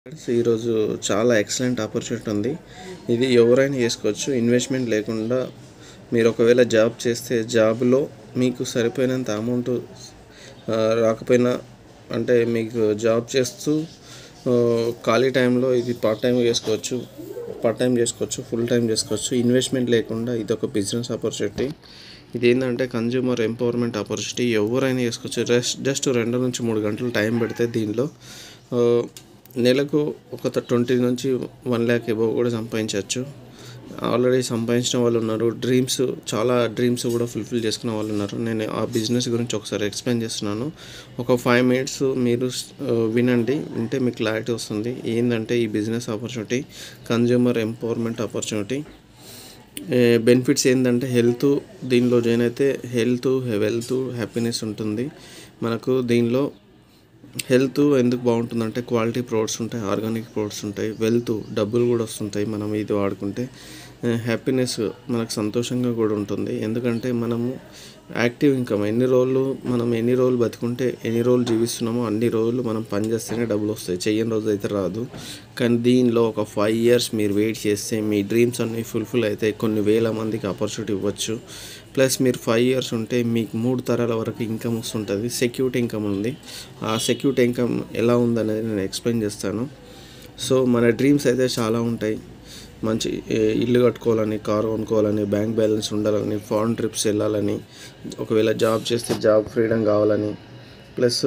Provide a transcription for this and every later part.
ఈరోజు చాలా excellent opportunity ఉంది ఇది ఎవరైనా చేసుకోవచ్చు ఇన్వెస్ట్మెంట్ లేకుండా మీరు ఒకవేళ జాబ్ చేస్తే జాబ్లో మీకు సరిపోయినంత అమౌంట్ రాకపోయినా అంటే మీకు జాబ్ చేస్తూ ఆ, ఖాళీ టైంలో ఇది పార్ట్ టైం చేసుకోవచ్చు పార్ట్ టైం చేసుకోవచ్చు ఫుల్ టైం చేసుకోవచ్చు ఇన్వెస్ట్మెంట్ లేకుండా ఇది ఒక బిజినెస్ ఆపర్చునిటీ ఇది ఏంటంటే కన్జ్యూమర్ ఎంపవర్మెంట్ ఆపర్చునిటీ ఎవరైనా చేసుకోవచ్చు జస్ట్ జస్ట్ రెండు నుంచి మూడు గంటలు టైం పెడితే దీనిలో ఆ, నెలకు ఒక ట్వంటీ నుంచి వన్ ల్యాక్ ఎబో కూడా సంపాదించవచ్చు ఆల్రెడీ సంపాదించిన వాళ్ళు ఉన్నారు డ్రీమ్స్ చాలా డ్రీమ్స్ కూడా ఫుల్ఫిల్ చేసుకున్న వాళ్ళు ఉన్నారు నేను ఆ బిజినెస్ గురించి ఒకసారి ఎక్స్ప్లెయిన్ చేస్తున్నాను ఒక ఫైవ్ మినిట్స్ మీరు ఆ, వినండి వింటే మీకు క్లారిటీ వస్తుంది ఏంటంటే ఈ business opportunity consumer empowerment opportunity benefits ఏంటంటే హెల్త్ దీనిలో జాయిన్ అయితే హెల్త్ వెల్త్ హ్యాపీనెస్ ఉంటుంది మనకు దీనిలో హెల్త్ ఎందుకు బాగుంటుందంటే క్వాలిటీ ప్రోడక్ట్స్ ఉంటాయి ఆర్గానిక్ ప్రోడక్ట్స్ ఉంటాయి వెల్త్ డబ్బులు కూడా వస్తుంటాయి మనం ఇది వాడుకుంటే హ్యాపీనెస్ మనకు సంతోషంగా కూడా ఉంటుంది ఎందుకంటే మనము యాక్టివ్ ఇన్కమ్ ఎన్ని రోజులు మనం ఎన్ని రోజులు బతుకుంటే ఎన్ని రోజులు జీవిస్తున్నామో అన్ని రోజులు మనం పని చేస్తేనే డబ్బులు వస్తాయి చెయ్యని రోజు అయితే రాదు కానీ దీనిలో ఒక ఫైవ్ ఇయర్స్ మీరు వెయిట్ చేస్తే మీ డ్రీమ్స్ అన్నీ ఫుల్ఫిల్ అయితే కొన్ని వేల మందికి ఆపర్చునిటీ ఇవ్వచ్చు ప్లస్ మీరు ఫైవ్ ఇయర్స్ ఉంటే మీకు మూడు తరాల వరకు ఇన్కమ్ వస్తుంటుంది సెక్యూరిటీ ఇన్కమ్ ఉంది ఆ సెక్యూరిటీ ఇన్కమ్ ఎలా ఉందనేది నేను ఎక్స్ప్లెయిన్ చేస్తాను సో మన డ్రీమ్స్ అయితే చాలా ఉంటాయి మంచి ఏ, ఇల్లు కట్టుకోవాలని కారు కొనుక్కోవాలని బ్యాంక్ బ్యాలెన్స్ ఉండాలని ఫారెన్ ట్రిప్స్ వెళ్ళాలని ఒకవేళ జాబ్ చేస్తే జాబ్ ఫ్రీడమ్ కావాలని ప్లస్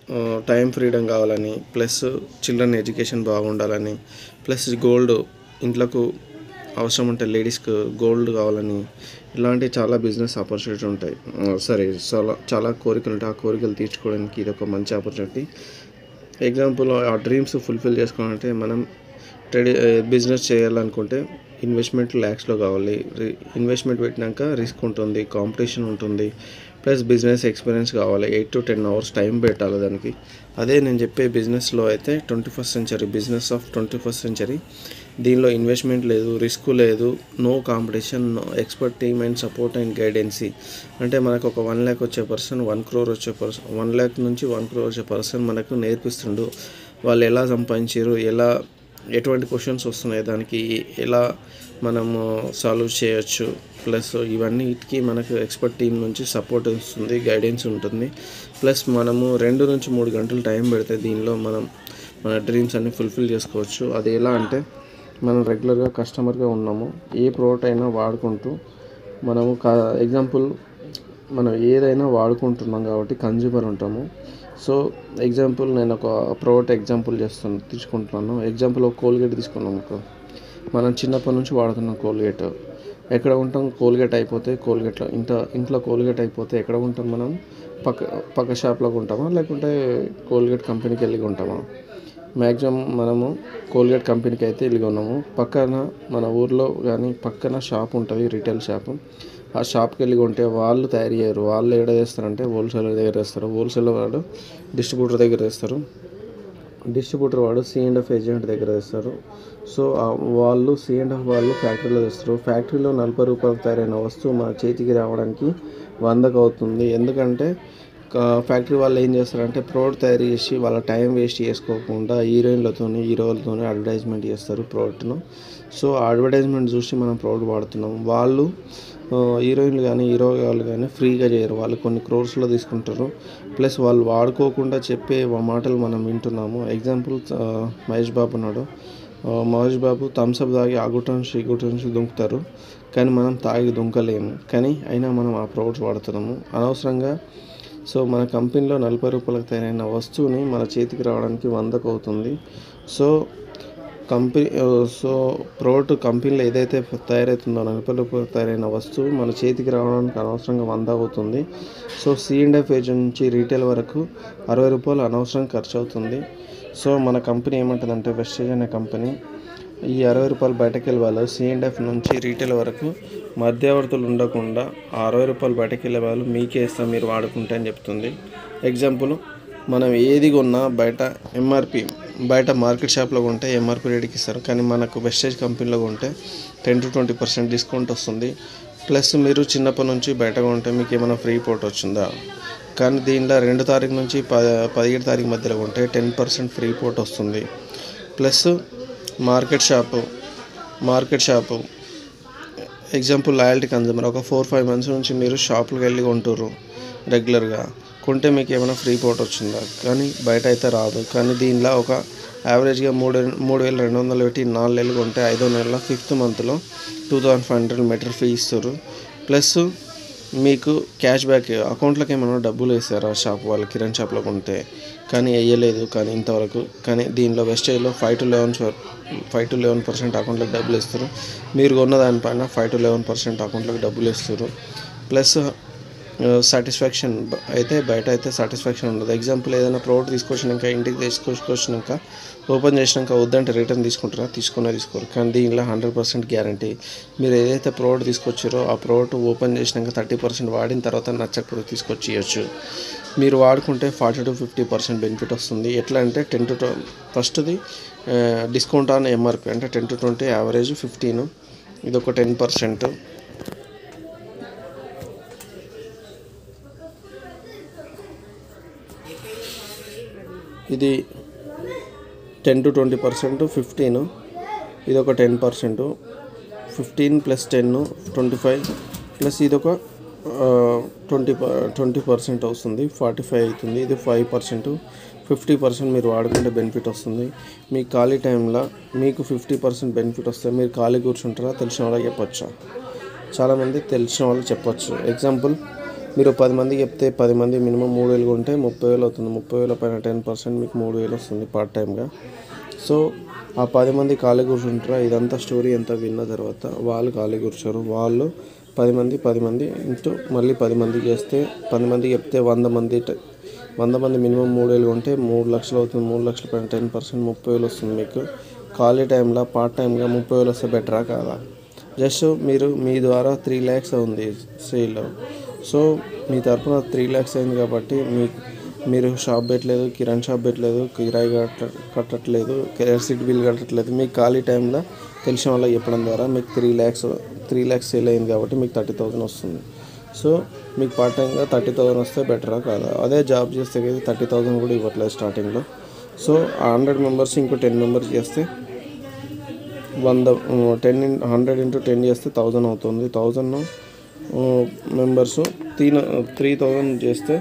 టైం ఫ్రీడమ్ కావాలని ప్లస్ చిల్డ్రన్ ఎడ్యుకేషన్ బాగుండాలని ప్లస్ గోల్డ్ ఇంట్లోకు అవసరం ఉంటే లేడీస్కి గోల్డ్ కావాలని ఇలాంటి చాలా బిజినెస్ ఆపర్చునిటీ ఉంటాయి ఆ, సరే చాలా చాలా కోరికలు ఉంటాయి ఆ కోరికలు తీర్చుకోవడానికి ఇది ఒక మంచి ఆపర్చునిటీ ఎగ్జాంపుల్ ఆ డ్రీమ్స్ ఫుల్ఫిల్ చేసుకోవాలంటే మనం ట్రెడి బిజినెస్ చేయాలనుకుంటే ఇన్వెస్ట్మెంట్ ల్యాక్స్లో కావాలి రి- ఇన్వెస్ట్మెంట్ పెట్టినాక రిస్క్ ఉంటుంది కాంపిటీషన్ ఉంటుంది ప్లస్ బిజినెస్ ఎక్స్పీరియన్స్ కావాలి eight to ten hours time పెట్టాలి దానికి అదే నేను చెప్పే బిజినెస్లో అయితే twenty first century business of twenty first century దీనిలో ఇన్వెస్ట్మెంట్ లేదు రిస్క్ లేదు no competition no expert team and support and guidance అంటే మనకు ఒక వన్ ల్యాక్ వచ్చే పర్సన్ వన్ క్రోర్ వచ్చే పర్సన్ వన్ ల్యాక్ నుంచి వన్ క్రోర్ వచ్చే పర్సన్ మనకు నేర్పిస్తుండు వాళ్ళు ఎలా సంపాదించారు ఎలా ఎటువంటి క్వశ్చన్స్ వస్తున్నాయి దానికి ఎలా మనము సాల్వ్ చేయొచ్చు ప్లస్ ఇవన్నిటికీ మనకు ఎక్స్పర్ట్ టీం నుంచి సపోర్ట్ వస్తుంది గైడెన్స్ ఉంటుంది ప్లస్ మనము రెండు నుంచి మూడు గంటలు టైం పెడితే దీనిలో మనం మన డ్రీమ్స్ అన్ని ఫుల్ఫిల్ చేసుకోవచ్చు అది ఎలా అంటే మనం రెగ్యులర్గా కస్టమర్గా ఉన్నాము ఏ ప్రోడక్ట్ అయినా వాడుకుంటూ మనము ఎగ్జాంపుల్ మనం ఏదైనా వాడుకుంటున్నాం కాబట్టి కన్జ్యూమర్ ఉంటాము సో ఎగ్జాంపుల్ నేను ఒక ప్రోడక్ట్ ఎగ్జాంపుల్ చేస్తాను తీసుకుంటున్నాను ఎగ్జాంపుల్ ఒక కోల్గేట్ తీసుకున్నాం అనుకో మనం చిన్నప్పటి నుంచి వాడుతున్నాం కోల్గేట్ ఎక్కడ ఉంటాం కోల్గేట్ అయిపోతే కోల్గేట్లో ఇంట ఇంట్లో కోల్గేట్ అయిపోతే ఎక్కడ ఉంటాం మనం పక్క పక్క షాప్లో ఉంటామా లేకుంటే కోల్గేట్ కంపెనీకి వెళ్ళి ఉంటామా మ్యాక్సిమం మనము కోల్గేట్ కంపెనీకి అయితే వెళ్ళి ఉన్నాము పక్కన మన ఊర్లో కానీ పక్కన షాప్ ఉంటుంది రీటైల్ షాప్ ఆ షాప్కి వెళ్ళి కొంటే వాళ్ళు తయారు చేయరు వాళ్ళు ఎక్కడ చేస్తారంటే హోల్సేలర్ దగ్గర వేస్తారు హోల్సేలర్ వాడు డిస్ట్రిబ్యూటర్ దగ్గర వేస్తారు డిస్ట్రిబ్యూటర్ వాడు సి అండ్ ఎఫ్ ఏజెంట్ దగ్గర తెస్తారు సో ఆ వాళ్ళు సి అండ్ ఎఫ్ వాళ్ళు ఫ్యాక్టరీలో తెస్తారు ఫ్యాక్టరీలో నలభై రూపాయలకు తయారైన వస్తువు మన చేతికి రావడానికి వందకు అవుతుంది ఎందుకంటే క- ఫ్యాక్టరీ వాళ్ళు ఏం చేస్తారంటే ప్రోడక్ట్ తయారు చేసి వాళ్ళ టైం వేస్ట్ చేసుకోకుండా హీరోయిన్లతోని హీరోలతోని అడ్వర్టైజ్మెంట్ చేస్తారు ప్రోడక్ట్ను సో ఆ అడ్వర్టైజ్మెంట్ చూసి మనం ప్రోడక్ట్ వాడుతున్నాం వాళ్ళు ఆ, హీరోయిన్లు కానీ హీరో వాళ్ళు కానీ ఫ్రీగా చేయరు వాళ్ళు కొన్ని క్రోర్స్లో తీసుకుంటారు ప్లస్ వాళ్ళు వాడుకోకుండా చెప్పే వా- మాటలు మనం వింటున్నాము ఎగ్జాంపుల్ ఆ, మహేష్ బాబు ఉన్నాడు ఆ, మహేష్ బాబు థమ్స్అప్ తాగి ఆ గుట్ట నుంచి ఈ గుట్ట నుంచి దుంకుతారు కానీ మనం తాగి దుంకలేము కానీ అయినా మనం ఆ ప్రోడక్ట్స్ వాడుతున్నాము అనవసరంగా సో మన కంపెనీలో నలభై రూపాయలకు తయారైన వస్తువుని మన చేతికి రావడానికి వందకు అవుతుంది సో కంపెనీ సో ప్రోడక్ట్ కంపెనీలో ఏదైతే తయారవుతుందో నలభై రూపాయలకు తయారైన వస్తువు మన చేతికి రావడానికి అనవసరంగా వంద అవుతుంది so C and F agent నుంచి రీటైల్ వరకు అరవై రూపాయలు అనవసరం ఖర్చు అవుతుంది సో మన కంపెనీ ఏమంటుందంటే వెస్టేజ్ అనే కంపెనీ ఈ అరవై రూపాయలు బయటకు వెళ్ళే వాళ్ళు సి అండ్ ఎఫ్ నుంచి రీటైల్ వరకు మధ్యవర్తులు ఉండకుండా ఆ అరవై రూపాయలు బయటకు వెళ్ళే వాళ్ళు మీకే ఇస్తాం మీరు వాడుకుంటే అని చెప్తుంది ఎగ్జాంపుల్ మనం ఏది కొన్నా బయట ఎంఆర్పి బయట మార్కెట్ షాప్లో కొంటే ఎంఆర్పి రేట్కి ఇస్తారు కానీ మనకు వెస్టేజ్ కంపెనీలో కొంటే ten to twenty percent discount వస్తుంది ప్లస్ మీరు చిన్నప్పటి నుంచి బయట కొంటే మీకు ఏమైనా ఫ్రీ పోట్ వచ్చిందా కానీ దీనిలో రెండు తారీఖు నుంచి ప పదిహేడు తారీఖు మధ్యలో కొంటే టెన్ పర్సెంట్ ఫ్రీ పోట్ వస్తుంది plus market shop market shop example loyalty consumer ఒక ఫోర్ ఫైవ్ మంత్స్ నుంచి మీరు షాపులకు వెళ్ళి కొంటారు రెగ్యులర్గా కొంటే మీకు ఏమైనా ఫ్రీ పోట్ వచ్చిందా కానీ బయట అయితే రాదు కానీ దీనిలో ఒక యావరేజ్గా మూడు మూడు వేల రెండు వందలు పెట్టి నాలుగు నెలలు కొంటే ఐదో నెలలో ఫిఫ్త్ మంత్లో two thousand five hundred metre fee ఇస్తారు ప్లస్ మీకు క్యాష్ బ్యాక్ అకౌంట్లోకి ఏమైనా డబ్బులు వేస్తారా షాప్ వాళ్ళు కిరణ్ షాప్లో కొంటే కానీ వేయలేదు కానీ ఇంతవరకు కానీ దీనిలో వెస్టేజ్లో five to eleven five to eleven percent అకౌంట్లోకి డబ్బులు ఇస్తారు మీరు కొన్న దానిపైన ఫైవ్ టు లెవెన్ పర్సెంట్ అకౌంట్లోకి డబ్బులు ఇస్తారు ప్లస్ సాటిస్ఫాక్షన్ అయితే బయట అయితే సాటిస్ఫాక్షన్ ఉండదు ఎగ్జాంపుల్ ఏదైనా ప్రోడక్ట్ తీసుకొచ్చినాక ఇంటికి తీసుకొచ్చినాక ఓపెన్ చేసినాక వద్దంటే రిటర్న్ తీసుకుంటారా తీసుకునే తీసుకోరు కానీ దీనిలో హండ్రెడ్ పర్సెంట్ గ్యారంటీ మీరు ఏదైతే ప్రోడక్ట్ తీసుకొచ్చారో ఆ ప్రోడక్ట్ ఓపెన్ చేసినాక థర్టీ పర్సెంట్ వాడిన తర్వాత నచ్చకపోతే తీసుకొచ్చి ఇవ్వచ్చు మీరు వాడుకుంటే forty to fifty percent benefit వస్తుంది ఎట్లా అంటే టెన్ టు ఫస్ట్ది డిస్కౌంట్ ఆన్ ఎంఆర్పి అంటే ten to twenty average fifteen ఇది ఒక టెన్ పర్సెంట్ ఇది ten to twenty percent fifteen ఇది ఒక ten percent fifteen plus ten twenty five plus ఇది ఒక ట్వంటీ ట్వంటీ పర్సెంట్ వస్తుంది ఫార్టీ ఫైవ్ అవుతుంది ఇది ఫైవ్ పర్సెంట్ ఫిఫ్టీ పర్సెంట్ మీరు వాడుకుంటే బెనిఫిట్ వస్తుంది మీ ఖాళీ టైంలో మీకు ఫిఫ్టీ పర్సెంట్ బెనిఫిట్ వస్తే మీరు ఖాళీ కూర్చుంటారా తెలిసిన వాళ్ళకి చెప్పొచ్చా చాలామంది తెలిసిన వాళ్ళకి చెప్పొచ్చు ఎగ్జాంపుల్ మీరు పది మందికి చెప్తే పది మంది మినిమం మూడు వేలు కొంటే ముప్పై వేలు అవుతుంది ముప్పై వేల పైన టెన్ పర్సెంట్ మీకు మూడు వేలు వస్తుంది పార్ట్ టైంగా సో ఆ పది మంది ఖాళీ కూర్చుంటారా ఇదంతా స్టోరీ ఎంత విన్న తర్వాత వాళ్ళు ఖాళీ కూర్చోరు వాళ్ళు పది మంది పది మంది ఇంటూ మళ్ళీ పది మంది చేస్తే పది మందికి చెప్తే వంద మంది ట- వంద మంది మినిమం మూడు వేలు కొంటే మూడు లక్షలు అవుతుంది మూడు లక్షల పైన టెన్ పర్సెంట్ ముప్పై వేలు వస్తుంది మీకు ఖాళీ టైంలో పార్ట్ టైంగా ముప్పై వేలు వస్తే బెటరా కాదా జస్ట్ మీరు మీ ద్వారా త్రీ ల్యాక్స్ ఉంది సేల్ సో మీ తరపున త్రీ ల్యాక్స్ అయింది కాబట్టి మీ మీరు షాప్ పెట్టలేదు కిరాణ్ షాప్ పెట్టలేదు కిరాయి కట్ట కట్టట్లేదు ఎలక్ట్రిసిటీ బిల్ కట్టట్లేదు మీకు ఖాళీ టైంలో తెలిసిన వాళ్ళకి చెప్పడం ద్వారా మీకు three lakhs three lakhs sale అయింది కాబట్టి మీకు థర్టీ థౌసండ్ వస్తుంది సో మీకు పార్ట్ టైంగా థర్టీ థౌసండ్ వస్తే బెటరా కాదా అదే జాబ్ చేస్తే థర్టీ థౌసండ్ కూడా ఇవ్వట్లేదు స్టార్టింగ్లో సో ఆ హండ్రెడ్ మెంబర్స్ ఇంకో టెన్ మెంబర్స్ చేస్తే వంద టెన్ హండ్రెడ్ ఇంటూ టెన్ చేస్తే థౌజండ్ అవుతుంది thousand members three three thousand చేస్తే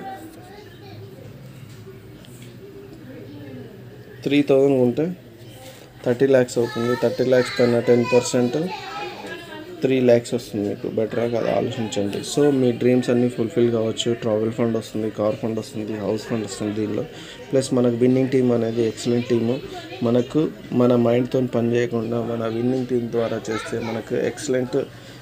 త్రీ థౌజండ్ ఉంటే థర్టీ ల్యాక్స్ అవుతుంది థర్టీ ల్యాక్స్ పైన టెన్ పర్సెంట్ త్రీ ల్యాక్స్ వస్తుంది మీకు బెటరా కాదు ఆలోచించండి సో మీ డ్రీమ్స్ అన్నీ ఫుల్ఫిల్ కావచ్చు ట్రావెల్ ఫండ్ వస్తుంది కార్ ఫండ్ వస్తుంది హౌస్ ఫండ్ వస్తుంది దీనిలో ప్లస్ మనకు విన్నింగ్ టీం అనేది ఎక్సలెంట్ టీము మనకు మన మైండ్తో పని చేయకుండా మన విన్నింగ్ టీం ద్వారా చేస్తే మనకు ఎక్సలెంట్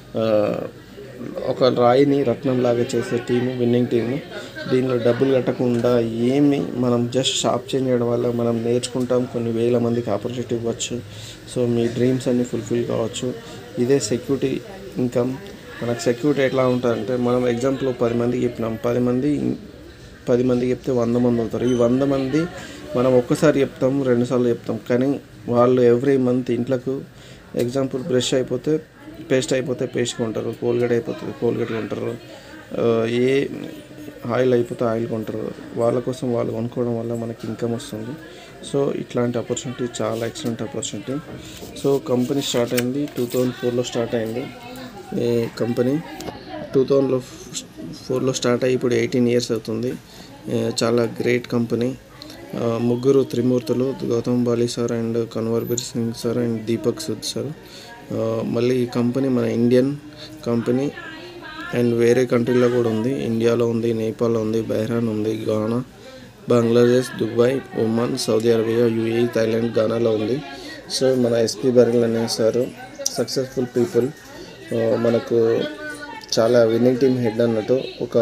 ఒక రాయిని రత్నంలాగా చేసే టీము విన్నింగ్ టీము దీనిలో డబ్బులు కట్టకుండా ఏమి మనం జస్ట్ షాప్ చేంజ్ చేయడం వల్ల మనం నేర్చుకుంటాం కొన్ని వేల మందికి ఆపర్చునిటీ ఇవ్వచ్చు సో మీ డ్రీమ్స్ అన్నీ ఫుల్ఫిల్ కావచ్చు ఇదే సెక్యూరిటీ ఇన్కమ్ మనకు సెక్యూరిటీ ఎట్లా ఉంటుందంటే మనం ఎగ్జాంపుల్ పది మందికి చెప్పినాం పది మంది పది మందికి చెప్తే వంద మంది అవుతారు ఈ వంద మంది మనం ఒక్కసారి చెప్తాం రెండుసార్లు చెప్తాం కానీ వాళ్ళు ఎవ్రీ మంత్ ఇంట్లోకి ఎగ్జాంపుల్ బ్రష్ అయిపోతే పేస్ట్ అయిపోతే పేస్ట్ కొంటారు కోల్గేట్ అయిపోతుంది కోల్గేట్ కొంటారు ఆ, ఏ ఆయిల్ అయిపోతే ఆయిల్ కొంటారు వాళ్ళ కోసం వాళ్ళు కొనుక్కోవడం వల్ల మనకి ఇన్కమ్ వస్తుంది సో ఇట్లాంటి ఆపర్చునిటీ చాలా excellent opportunity so company start అయింది టూ థౌజండ్ ఫోర్లో స్టార్ట్ అయింది ఈ కంపెనీ టూ థౌజండ్లో ఫోర్లో స్టార్ట్ అయ్యి ఇప్పుడు ఎయిటీన్ ఇయర్స్ అవుతుంది ఏ, చాలా గ్రేట్ కంపెనీ ఆ, ముగ్గురు త్రిమూర్తులు Gautam Bali sir and Kanwarbir Singh sir and Deepak Sud sir ఆ, మళ్ళీ ఈ కంపెనీ మన ఇండియన్ కంపెనీ అండ్ వేరే కంట్రీలో కూడా ఉంది ఇండియాలో ఉంది నేపాల్లో ఉంది బహ్రాన్ ఉంది Ghana Bangladesh Dubai Oman Saudi Arabia UAE Thailand గానాలో ఉంది సో మన ఎస్పీ బరిల్ అనే సార్ సక్సెస్ఫుల్ పీపుల్ మనకు చాలా విన్నింగ్ టీమ్ హెడ్ అన్నట్టు ఒక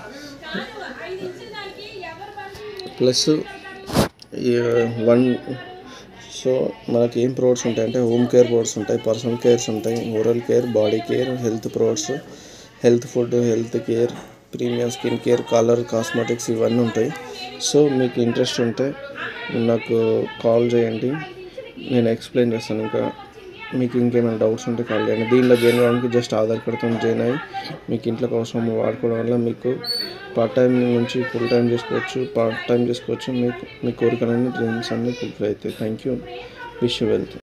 ప్లస్ వన్ సో మనకి ఏం ప్రొడక్ట్స్ ఉంటాయంటే హోమ్ కేర్ ప్రొడక్ట్స్ ఉంటాయి పర్సనల్ కేర్స్ ఉంటాయి oral care body care health products health food health care premium skin care colour cosmetics ఇవన్నీ ఉంటాయి సో మీకు ఇంట్రెస్ట్ ఉంటే నాకు కాల్ చేయండి నేను ఎక్స్ప్లెయిన్ చేస్తాను ఇంకా మీకు ఇంకేమైనా డౌట్స్ ఉంటే కాల్ చేయండి దీనిలో జాయిన్ అవ్వడానికి జస్ట్ ఆధార్ కార్డ్తో జాయిన్ అయ్యి మీకు ఇంట్లోకి అవసరం వాడుకోవడం వల్ల మీకు పార్ట్ టైం నుంచి ఫుల్ టైం చేసుకోవచ్చు పార్ట్ టైం చేసుకోవచ్చు మీకు మీ కోరికలన్నీ డ్రీమ్స్ అన్నీ ఫుల్ఫిల్ అవుతాయి థ్యాంక్ యూ విష్ వెల్త్